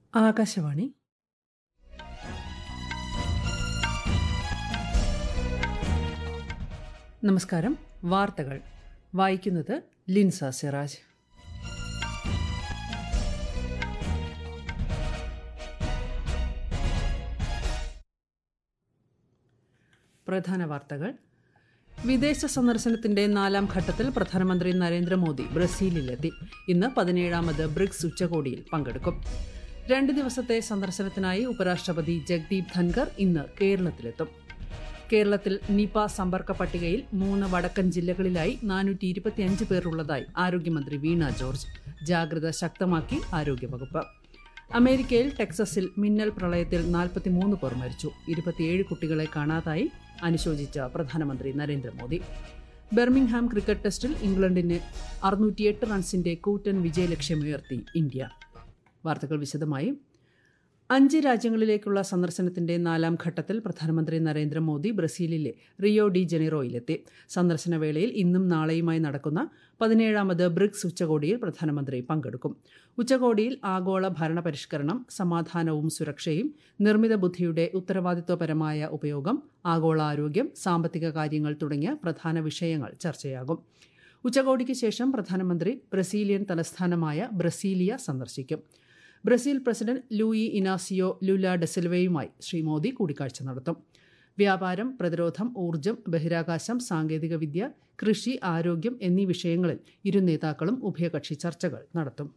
ആകാശവാണി നമസ്കാരം വാർത്തകൾ വായിക്കുന്നത് ലിൻസ സിറാജ് പ്രധാന വാർത്തകൾ വിദേശ സന്ദർശനത്തിന്റെ നാലാം ഘട്ടത്തിൽ പ്രധാനമന്ത്രി നരേന്ദ്രമോദി ബ്രസീലിലെത്തി ഇന്ന് പതിനേഴാമത് ബ്രിക്സ് ഉച്ചകോടിയിൽ പങ്കെടുക്കും രണ്ട് ദിവസത്തെ സന്ദർശനത്തിനായി ഉപരാഷ്ട്രപതി ജഗ്ദീപ് ധൻകർ ഇന്ന് കേരളത്തിലെത്തും കേരളത്തിൽ നിപ സമ്പർക്ക പട്ടികയിൽ മൂന്ന് വടക്കൻ ജില്ലകളിലായി നാനൂറ്റി ഇരുപത്തിയഞ്ച് പേർ ഉള്ളതായി ആരോഗ്യമന്ത്രി വീണ ജോർജ് ജാഗ്രത ശക്തമാക്കി ആരോഗ്യവകുപ്പ് അമേരിക്കയിൽ ടെക്സസിൽ മിന്നൽ പ്രളയത്തിൽ നാൽപ്പത്തിമൂന്ന് പേർ മരിച്ചു ഇരുപത്തിയേഴ് കുട്ടികളെ കാണാതായി അനുശോചിച്ച പ്രധാനമന്ത്രി നരേന്ദ്രമോദി ബെർമിംഗ്ഹാം ക്രിക്കറ്റ് ടെസ്റ്റിൽ ഇംഗ്ലണ്ടിന് അറുന്നൂറ്റിയെട്ട് റൺസിന്റെ കൂറ്റൻ വിജയലക്ഷ്യമുയർത്തി ഇന്ത്യ വാർത്തകൾ വിശദമായി അഞ്ച് രാജ്യങ്ങളിലേക്കുള്ള സന്ദർശനത്തിന്റെ നാലാം ഘട്ടത്തിൽ പ്രധാനമന്ത്രി നരേന്ദ്രമോദി ബ്രസീലിലെ റിയോ ഡി ജനീറോയിലെത്തി സന്ദർശന വേളയിൽ ഇന്നും നാളെയുമായി നടക്കുന്ന പതിനേഴാമത് ബ്രിക്സ് ഉച്ചകോടിയിൽ പ്രധാനമന്ത്രി പങ്കെടുക്കും ഉച്ചകോടിയിൽ ആഗോള ഭരണപരിഷ്കരണം സമാധാനവും സുരക്ഷയും നിർമ്മിത ബുദ്ധിയുടെ ഉത്തരവാദിത്വപരമായ ഉപയോഗം ആഗോള ആരോഗ്യം സാമ്പത്തിക കാര്യങ്ങൾ തുടങ്ങിയ പ്രധാന വിഷയങ്ങൾ ചർച്ചയാകും ഉച്ചകോടിക്ക് ശേഷം പ്രധാനമന്ത്രി ബ്രസീലിയൻ തലസ്ഥാനമായ ബ്രസീലിയ സന്ദർശിക്കും Brazil president Luiz Inacio Lula ഡെസിൽവയുമായി ശ്രീ മോദി കൂടിക്കാഴ്ച നടത്തും വ്യാപാരം പ്രതിരോധം ഊർജ്ജം ബഹിരാകാശം സാങ്കേതികവിദ്യ കൃഷി ആരോഗ്യം എന്നീ വിഷയങ്ങളിൽ ഇരു നേതാക്കളും ഉഭയകക്ഷി ചർച്ചകൾ നടത്തും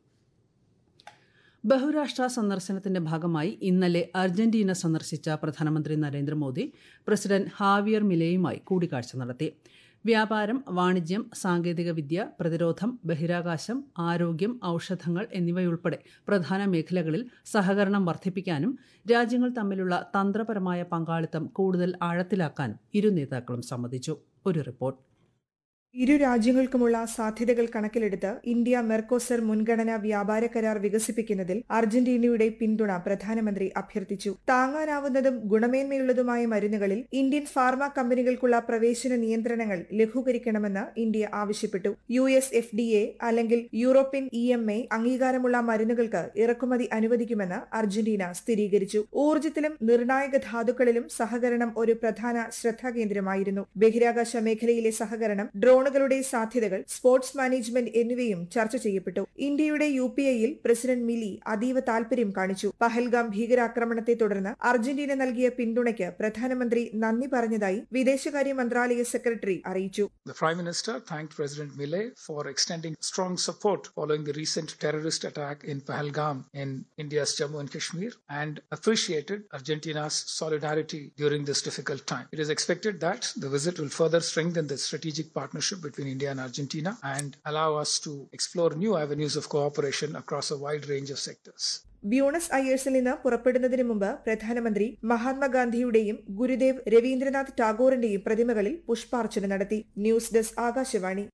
ബഹുരാഷ്ട്ര സന്ദർശനത്തിന്റെ ഭാഗമായി ഇന്നലെ അർജന്റീന സന്ദർശിച്ച പ്രധാനമന്ത്രി നരേന്ദ്രമോദി പ്രസിഡന്റ് ഹാവിയർ മിലയുമായി കൂടിക്കാഴ്ച നടത്തി വ്യാപാരം വാണിജ്യം സാങ്കേതികവിദ്യ പ്രതിരോധം ബഹിരാകാശം ആരോഗ്യം ഔഷധങ്ങൾ എന്നിവയുൾപ്പെടെ പ്രധാന മേഖലകളിൽ സഹകരണം വർദ്ധിപ്പിക്കാനും രാജ്യങ്ങൾ തമ്മിലുള്ള തന്ത്രപരമായ പങ്കാളിത്തം കൂടുതൽ ആഴത്തിലാക്കാനും ഇരു നേതാക്കളും സമ്മതിച്ചു ഒരു റിപ്പോർട്ട് ഇരു രാജ്യങ്ങൾക്കുമുള്ള സാധ്യതകൾ കണക്കിലെടുത്ത് ഇന്ത്യ മെർക്കോസർ മുൻഗണനാ വ്യാപാര കരാർ വികസിപ്പിക്കുന്നതിൽ അർജന്റീനയുടെ പിന്തുണ പ്രധാനമന്ത്രി അഭ്യർത്ഥിച്ചു താങ്ങാനാവുന്നതും ഗുണമേന്മയുള്ളതുമായ മരുന്നുകളിൽ ഇന്ത്യൻ ഫാർമ കമ്പനികൾക്കുള്ള പ്രവേശന നിയന്ത്രണങ്ങൾ ലഘൂകരിക്കണമെന്ന് ഇന്ത്യ ആവശ്യപ്പെട്ടു U S F D A അല്ലെങ്കിൽ യൂറോപ്യൻ ഇ എം എ അംഗീകാരമുള്ള മരുന്നുകൾക്ക് ഇറക്കുമതി അനുവദിക്കുമെന്ന് അർജന്റീന സ്ഥിരീകരിച്ചു ഊർജ്ജത്തിലും നിർണായക ധാതുക്കളിലും സഹകരണം ഒരു പ്രധാന ശ്രദ്ധാകേന്ദ്രമായിരുന്നു ബഹിരാകാശ മേഖലയിലെ സഹകരണം ഡ്രോൺ ഡ്രോണുകളുടെ സാധ്യതകൾ സ്പോർട്സ് മാനേജ്മെന്റ് എന്നിവയും ചർച്ച ചെയ്യപ്പെട്ടു ഇന്ത്യയുടെ യു പി ഐയിൽ പ്രസിഡന്റ് മിലി അതീവ താൽപര്യം കാണിച്ചു പഹൽഗാം ഭീകരാക്രമണത്തെ തുടർന്ന് അർജന്റീന നൽകിയ പിന്തുണയ്ക്ക് പ്രധാനമന്ത്രി നന്ദി പറഞ്ഞതായി വിദേശകാര്യ മന്ത്രാലയ സെക്രട്ടറി അറിയിച്ചു The Prime Minister thanked President Millet for extending strong support following the recent terrorist attack in Pahalgam in India's Jammu and Kashmir and appreciated Argentina's solidarity during this difficult time. It is expected that the visit will further strengthen the strategic partnership between India and Argentina and allow us to explore new avenues of cooperation across a wide range of sectors. Buenos അയേഴ്സിൽ നിന്ന് പുറപ്പെടുന്നതിന് മുമ്പ് പ്രധാനമന്ത്രി മഹാത്മാഗാന്ധിയുടെയും ഗുരുദേവ് രവീന്ദ്രനാഥ് ടാഗോറിന്റെയും പ്രതിമകളിൽ പുഷ്പാർച്ചന നടത്തി news desk Akashvani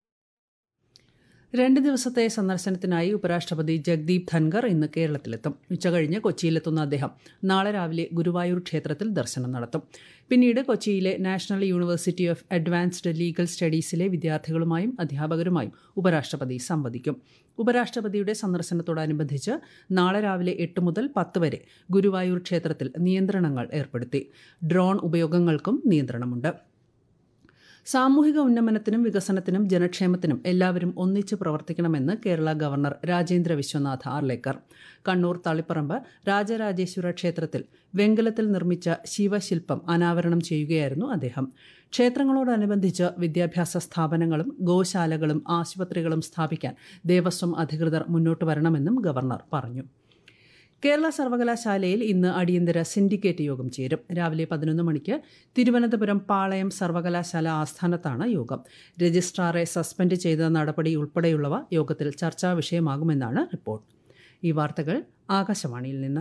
രണ്ട് ദിവസത്തെ സന്ദർശനത്തിനായി ഉപരാഷ്ട്രപതി ജഗ്ദീപ് ധൻകർ ഇന്ന് കേരളത്തിലെത്തും ഉച്ചകഴിഞ്ഞ് കൊച്ചിയിലെത്തുന്ന അദ്ദേഹം നാളെ രാവിലെ ഗുരുവായൂർ ക്ഷേത്രത്തിൽ ദർശനം നടത്തും പിന്നീട് കൊച്ചിയിലെ National University of Advanced Legal സ്റ്റഡീസിലെ വിദ്യാർത്ഥികളുമായും അധ്യാപകരുമായും ഉപരാഷ്ട്രപതി സംവദിക്കും ഉപരാഷ്ട്രപതിയുടെ സന്ദർശനത്തോടനുബന്ധിച്ച് നാളെ രാവിലെ എട്ട് മുതൽ പത്ത് വരെ ഗുരുവായൂർ ക്ഷേത്രത്തിൽ നിയന്ത്രണങ്ങൾ ഏർപ്പെടുത്തി ഡ്രോൺ ഉപയോഗങ്ങൾക്കും നിയന്ത്രണമുണ്ട് സാമൂഹിക ഉന്നമനത്തിനും വികസനത്തിനും ജനക്ഷേമത്തിനും എല്ലാവരും ഒന്നിച്ച് പ്രവർത്തിക്കണമെന്ന് കേരള ഗവർണർ രാജേന്ദ്ര വിശ്വനാഥ് ആർലേക്കർ കണ്ണൂർ തളിപ്പറമ്പ് രാജരാജേശ്വര ക്ഷേത്രത്തിൽ വെങ്കലത്തിൽ നിർമ്മിച്ച ശിവശില്പം അനാവരണം ചെയ്യുകയായിരുന്നു അദ്ദേഹം ക്ഷേത്രങ്ങളോടനുബന്ധിച്ച് വിദ്യാഭ്യാസ സ്ഥാപനങ്ങളും ഗോശാലകളും ആശുപത്രികളും സ്ഥാപിക്കാൻ ദേവസ്വം അധികൃതർ മുന്നോട്ട് വരണമെന്നും ഗവർണർ പറഞ്ഞു കേരള സർവകലാശാലയിൽ ഇന്ന് അടിയന്തര സിൻഡിക്കേറ്റ് യോഗം ചേരും രാവിലെ പതിനൊന്ന് മണിക്ക് തിരുവനന്തപുരം പാളയം സർവകലാശാല ആസ്ഥാനത്താണ് യോഗം രജിസ്ട്രാറെ സസ്പെൻഡ് ചെയ്ത നടപടി ഉൾപ്പെടെയുള്ളവ യോഗത്തിൽ ചർച്ചാ വിഷയമാകുമെന്നാണ് റിപ്പോർട്ട് ഈ വാർത്തകൾ ആകാശവാണിയിൽ നിന്ന്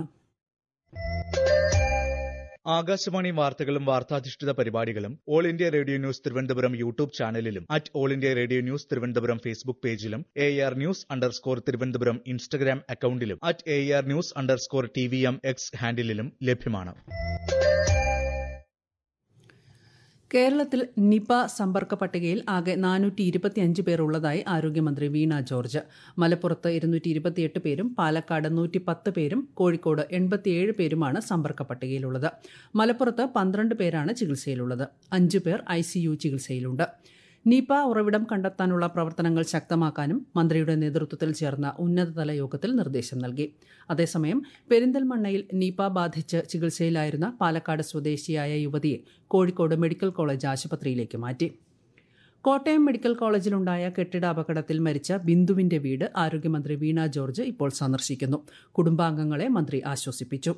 ആകാശവാണി വാർത്തകളും വാർത്താധിഷ്ഠിത പരിപാടികളും All India Radio News Thiruvananthapuram YouTube ചാനലിലും at All India Radio News Thiruvananthapuram Facebook പേജിലും A R news underscore Thiruvananthapuram Instagram അക്കൌണ്ടിലും at A R news underscore T V M X ഹാൻഡിലും ലഭ്യമാണ് കേരളത്തിൽ നിപ സമ്പർക്ക പട്ടികയിൽ ആകെ നാനൂറ്റി ഇരുപത്തിയഞ്ച് പേർ ഉള്ളതായി ആരോഗ്യമന്ത്രി വീണ ജോർജ് മലപ്പുറത്ത് ഇരുന്നൂറ്റി ഇരുപത്തിയെട്ട് പേരും പാലക്കാട് നൂറ്റി പത്ത് പേരും കോഴിക്കോട് എൺപത്തിയേഴ് പേരുമാണ് സമ്പർക്ക പട്ടികയിലുള്ളത് മലപ്പുറത്ത് പന്ത്രണ്ട് പേരാണ് ചികിത്സയിലുള്ളത് അഞ്ചു പേർ ഐ ചികിത്സയിലുണ്ട് നിപ ഉറവിടം കണ്ടെത്താനുള്ള പ്രവർത്തനങ്ങൾ ശക്തമാക്കാനും മന്ത്രിയുടെ നേതൃത്വത്തിൽ ചേർന്ന ഉന്നതതല യോഗത്തിൽ നിർദ്ദേശം നൽകി അതേസമയം പെരിന്തൽമണ്ണയിൽ നിപ ബാധിച്ച് ചികിത്സയിലായിരുന്ന പാലക്കാട് സ്വദേശിയായ യുവതിയെ കോഴിക്കോട് മെഡിക്കൽ കോളേജ് ആശുപത്രിയിലേക്ക് മാറ്റി കോട്ടയം മെഡിക്കൽ കോളേജിലുണ്ടായ കെട്ടിട അപകടത്തിൽ മരിച്ച ബിന്ദുവിന്റെ വീട് ആരോഗ്യമന്ത്രി വീണ ജോർജ് ഇപ്പോൾ സന്ദർശിക്കുന്നു കുടുംബാംഗങ്ങളെ മന്ത്രി ആശ്വസിപ്പിച്ചു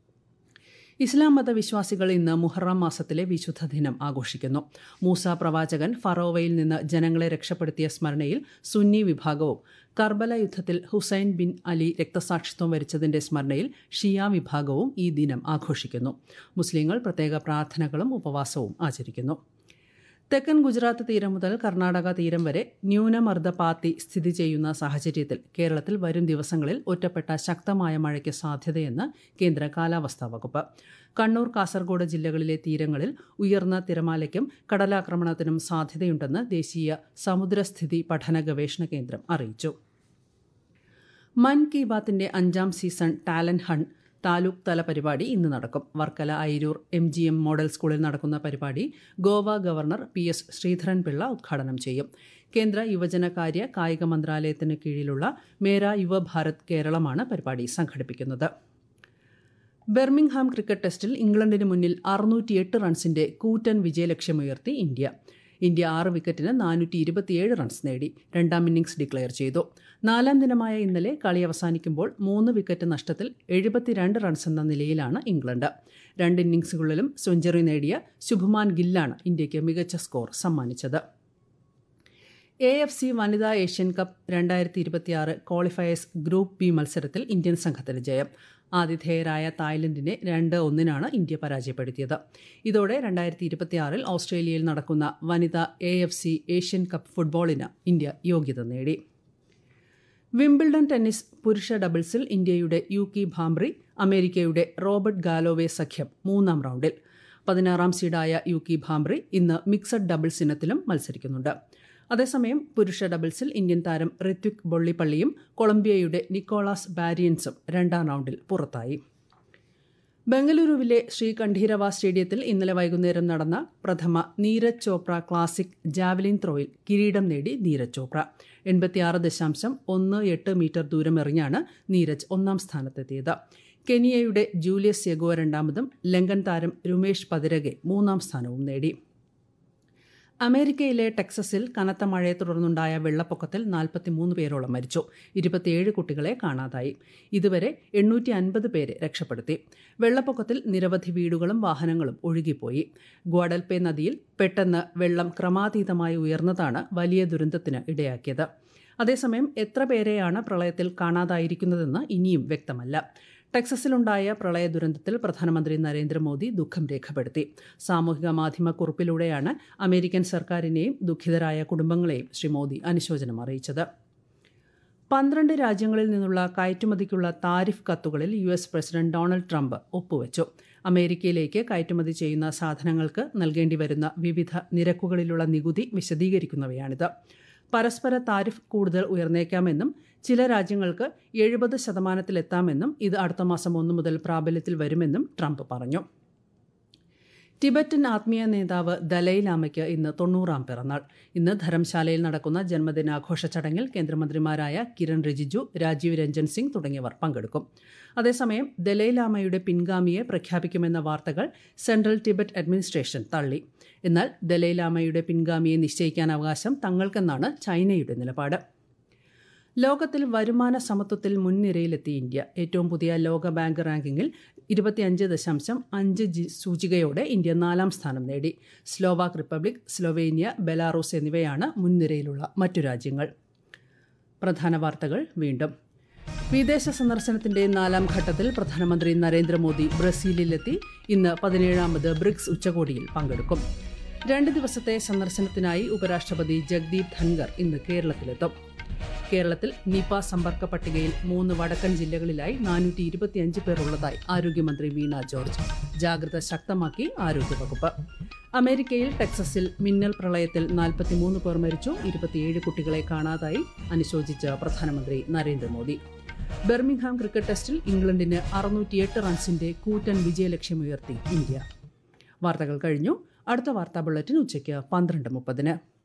ഇസ്ലാം മത വിശ്വാസികൾ ഇന്ന് മുഹറം മാസത്തിലെ വിശുദ്ധ ദിനം ആഘോഷിക്കുന്നു മൂസ പ്രവാചകൻ ഫറോവയിൽ നിന്ന് ജനങ്ങളെ രക്ഷപ്പെടുത്തിയ സ്മരണയിൽ സുന്നി വിഭാഗവും കർബല യുദ്ധത്തിൽ ഹുസൈൻ ബിൻ അലി രക്തസാക്ഷിത്വം വരിച്ചതിന്റെ സ്മരണയിൽ ഷിയ വിഭാഗവും ഈ ദിനം ആഘോഷിക്കുന്നു മുസ്ലിങ്ങൾ പ്രത്യേക പ്രാർത്ഥനകളും ഉപവാസവും ആചരിക്കുന്നു തെക്കൻ ഗുജറാത്ത് തീരം മുതൽ കർണാടക തീരം വരെ ന്യൂനമർദ്ദ പാത്തി സ്ഥിതി ചെയ്യുന്ന സാഹചര്യത്തിൽ കേരളത്തിൽ വരും ദിവസങ്ങളിൽ ഒറ്റപ്പെട്ട ശക്തമായ മഴയ്ക്ക് സാധ്യതയെന്ന് കേന്ദ്ര കാലാവസ്ഥാ വകുപ്പ് കണ്ണൂർ കാസർഗോഡ് ജില്ലകളിലെ തീരങ്ങളിൽ ഉയർന്ന തിരമാലയ്ക്കും കടലാക്രമണത്തിനും സാധ്യതയുണ്ടെന്ന് ദേശീയ സമുദ്രസ്ഥിതി പഠന ഗവേഷണ കേന്ദ്രം അറിയിച്ചു മൻ കി ബാത്തിന്റെ അഞ്ചാം സീസൺ ടാലന്റ് ഹണ്ട് താലൂക്ക് തല പരിപാടി ഇന്ന് നടക്കും Varkala Ayiroor M G M model സ്കൂളിൽ നടക്കുന്ന പരിപാടി Goa governor P S Sreedharan Pillai ഉദ്ഘാടനം ചെയ്യും കേന്ദ്ര യുവജനകാര്യ കായിക മന്ത്രാലയത്തിന് കീഴിലുള്ള മേര യുവഭാരത് കേരളമാണ് പരിപാടി സംഘടിപ്പിക്കുന്നത് ബെർമിംഗ്ഹാം ക്രിക്കറ്റ് ടെസ്റ്റിൽ ഇംഗ്ലണ്ടിന് മുന്നിൽ അറുന്നൂറ്റിയെട്ട് റൺസിന്റെ കൂറ്റൻ വിജയലക്ഷ്യമുയർത്തി ഇന്ത്യ ഇന്ത്യ ആറ് വിക്കറ്റിന് നാനൂറ്റി ഇരുപത്തിയേഴ് റൺസ് നേടി രണ്ടാം ഇന്നിംഗ്സ് ഡിക്ലെയർ ചെയ്തു നാലാം ദിനമായ ഇന്നലെ കളി അവസാനിക്കുമ്പോൾ മൂന്ന് വിക്കറ്റ് നഷ്ടത്തിൽ എഴുപത്തിരണ്ട് റൺസ് എന്ന നിലയിലാണ് ഇംഗ്ലണ്ട് രണ്ട് ഇന്നിംഗ്സുകളിലും സെഞ്ചുറി നേടിയ ശുഭ്മാൻ ഗില്ലാണ് ഇന്ത്യയ്ക്ക് മികച്ച സ്കോർ സമ്മാനിച്ചത് എ എഫ് സി വനിതാ ഏഷ്യൻ കപ്പ് രണ്ടായിരത്തി ഇരുപത്തിയാറ് ക്വാളിഫയേഴ്സ് ഗ്രൂപ്പ് ബി മത്സരത്തിൽ ഇന്ത്യൻ സംഘത്തിന് ജയം ആതിഥേയരായ തായ്ലൻഡിനെ രണ്ട് ഒന്നിനാണ് ഇന്ത്യ പരാജയപ്പെടുത്തിയത് ഇതോടെ രണ്ടായിരത്തി ഇരുപത്തിയാറിൽ ഓസ്ട്രേലിയയിൽ നടക്കുന്ന വനിതാ A F C Asian Cup ഫുട്ബോളിന് ഇന്ത്യ യോഗ്യത നേടി വിംബിൾഡൺ ടെന്നീസ് പുരുഷ ഡബിൾസിൽ ഇന്ത്യയുടെ യുകി ഭാംബ്രി അമേരിക്കയുടെ റോബർട്ട് ഗാലോവെ സഖ്യം മൂന്നാം റൗണ്ടിൽ പതിനാറാം സീഡായ യുകി ഭാംബ്രി ഇന്ന് മിക്സഡ് ഡബിൾസ് ഇനത്തിലും മത്സരിക്കുന്നുണ്ട് അതേസമയം പുരുഷ ഡബിൾസിൽ ഇന്ത്യൻ താരം ഋത്വിക് ബൊള്ളിപ്പള്ളിയും കൊളംബിയയുടെ നിക്കോളാസ് ബാരിയൻസും രണ്ടാം റൗണ്ടിൽ പുറത്തായി ബംഗളൂരുവിലെ ശ്രീ കണ്ഠീരവ സ്റ്റേഡിയത്തിൽ ഇന്നലെ വൈകുന്നേരം നടന്ന പ്രഥമ നീരജ് ചോപ്ര ക്ലാസിക് ജാവലിൻ ത്രോയിൽ കിരീടം നേടി നീരജ് ചോപ്ര എൺപത്തിയാറ് ദശാംശം ഒന്ന് എട്ട് മീറ്റർ ദൂരം എറിഞ്ഞാണ് നീരജ് ഒന്നാം സ്ഥാനത്തെത്തിയത് കെനിയയുടെ ജൂലിയസ് യെഗോ രണ്ടാമതും ലങ്കൻ താരം രുമേഷ് പതിരകെ മൂന്നാം സ്ഥാനവും നേടി അമേരിക്കയിലെ ടെക്സസിൽ കനത്ത മഴയെ തുടർന്നുണ്ടായ വെള്ളപ്പൊക്കത്തിൽ നാൽപ്പത്തിമൂന്ന് പേരോളം മരിച്ചു ഇരുപത്തിയേഴ് കുട്ടികളെ കാണാതായി ഇതുവരെ എണ്ണൂറ്റി അൻപത് പേരെ രക്ഷപ്പെടുത്തി വെള്ളപ്പൊക്കത്തിൽ നിരവധി വീടുകളും വാഹനങ്ങളും ഒഴുകിപ്പോയി ഗ്വാഡൽപേ നദിയിൽ പെട്ടെന്ന് വെള്ളം ക്രമാതീതമായി ഉയർന്നതാണ് വലിയ ദുരന്തത്തിന് ഇടയാക്കിയത് അതേസമയം എത്ര പേരെയാണ് പ്രളയത്തിൽ കാണാതായിരിക്കുന്നതെന്ന് ഇനിയും വ്യക്തമല്ല ടെക്സസിലുണ്ടായ പ്രളയ ദുരന്തത്തിൽ പ്രധാനമന്ത്രി നരേന്ദ്രമോദി ദുഃഖം രേഖപ്പെടുത്തി സാമൂഹിക മാധ്യമ കുറിപ്പിലൂടെയാണ് അമേരിക്കൻ സർക്കാരിനെയും ദുഃഖിതരായ കുടുംബങ്ങളെയും ശ്രീ മോദി അനുശോചനം അറിയിച്ചത് പന്ത്രണ്ട് രാജ്യങ്ങളിൽ നിന്നുള്ള കയറ്റുമതിക്കുള്ള താരിഫ് കത്തുകളിൽ U S president Donald Trump ഒപ്പുവെച്ചു അമേരിക്കയിലേക്ക് കയറ്റുമതി ചെയ്യുന്ന സാധനങ്ങൾക്ക് നൽകേണ്ടി വരുന്ന വിവിധ നിരക്കുകളിലുള്ള നികുതി വിശദീകരിക്കുന്നവയാണിത് പരസ്പര താരിഫ് കൂടുതൽ ഉയർന്നേക്കാമെന്നും ചില രാജ്യങ്ങൾക്ക് എഴുപത് ശതമാനത്തിലെത്താമെന്നും ഇത് അടുത്ത മാസം ഒന്ന് മുതൽ പ്രാബല്യത്തിൽ വരുമെന്നും ട്രംപ് പറഞ്ഞു ടിബറ്റൻ ആത്മീയ നേതാവ് ദലൈലാമയ്ക്ക് ഇന്ന് തൊണ്ണൂറാം പിറന്നാൾ ഇന്ന് ധരംശാലയിൽ നടക്കുന്ന ജന്മദിനാഘോഷ ചടങ്ങിൽ കേന്ദ്രമന്ത്രിമാരായ കിരൺ റിജിജു രാജീവ് രഞ്ജൻ സിംഗ് തുടങ്ങിയവർ പങ്കെടുക്കും അതേസമയം ദലൈലാമയുടെ പിൻഗാമിയെ പ്രഖ്യാപിക്കുമെന്ന വാർത്തകൾ സെൻട്രൽ ടിബറ്റ് അഡ്മിനിസ്ട്രേഷൻ തള്ളി എന്നാൽ ദലൈലാമയുടെ പിൻഗാമിയെ നിശ്ചയിക്കാൻ അവകാശം തങ്ങൾക്കെന്നാണ് ചൈനയുടെ നിലപാട് ലോകത്തിൽ വരുമാന സമത്വത്തിൽ മുൻനിരയിലെത്തി ഇന്ത്യ ഏറ്റവും പുതിയ ലോക ബാങ്ക് റാങ്കിങ്ങിൽ ഇരുപത്തിയഞ്ച് ദശാംശം അഞ്ച് ജി സൂചികയോടെ ഇന്ത്യ നാലാം സ്ഥാനം നേടി സ്ലോവാക് റിപ്പബ്ലിക് സ്ലൊവേനിയ ബെലാറൂസ് എന്നിവയാണ് മുൻനിരയിലുള്ള മറ്റു രാജ്യങ്ങൾ പ്രധാന വാർത്തകൾ വീണ്ടും വിദേശ സന്ദർശനത്തിന്റെ നാലാം ഘട്ടത്തിൽ പ്രധാനമന്ത്രി നരേന്ദ്രമോദി ബ്രസീലിലെത്തി ഇന്ന് പതിനേഴാമത് ബ്രിക്സ് ഉച്ചകോടിയിൽ പങ്കെടുക്കും രണ്ട് ദിവസത്തെ സന്ദർശനത്തിനായി ഉപരാഷ്ട്രപതി ജഗ്ദീപ് ധൻഗർ ഇന്ന് കേരളത്തിലെത്തും കേരളത്തിൽ നിപ സമ്പർക്ക പട്ടികയിൽ മൂന്ന് വടക്കൻ ജില്ലകളിലായി നാനൂറ്റി ഇരുപത്തിയഞ്ച് പേർ ഉള്ളതായി ആരോഗ്യമന്ത്രി വീണ ജോർജ് ജാഗ്രത ശക്തമാക്കി ആരോഗ്യവകുപ്പ് അമേരിക്കയിൽ ടെക്സസിൽ മിന്നൽ പ്രളയത്തിൽ നാൽപ്പത്തിമൂന്ന് പേർ മരിച്ചു ഇരുപത്തിയേഴ് കുട്ടികളെ കാണാതായി അനുശോചിച്ച പ്രധാനമന്ത്രി നരേന്ദ്രമോദി ബെർമിംഗ്ഹാം ക്രിക്കറ്റ് ടെസ്റ്റിൽ ഇംഗ്ലണ്ടിന് അറുന്നൂറ്റിയെട്ട് റൺസിന്റെ കൂറ്റൻ വിജയലക്ഷ്യമുയർത്തി ഇന്ത്യ വാർത്തകൾ കഴിഞ്ഞു അടുത്ത വാർത്താ ബുള്ളറ്റിൻ ഉച്ചയ്ക്ക് പന്ത്രണ്ട് മുപ്പതിന്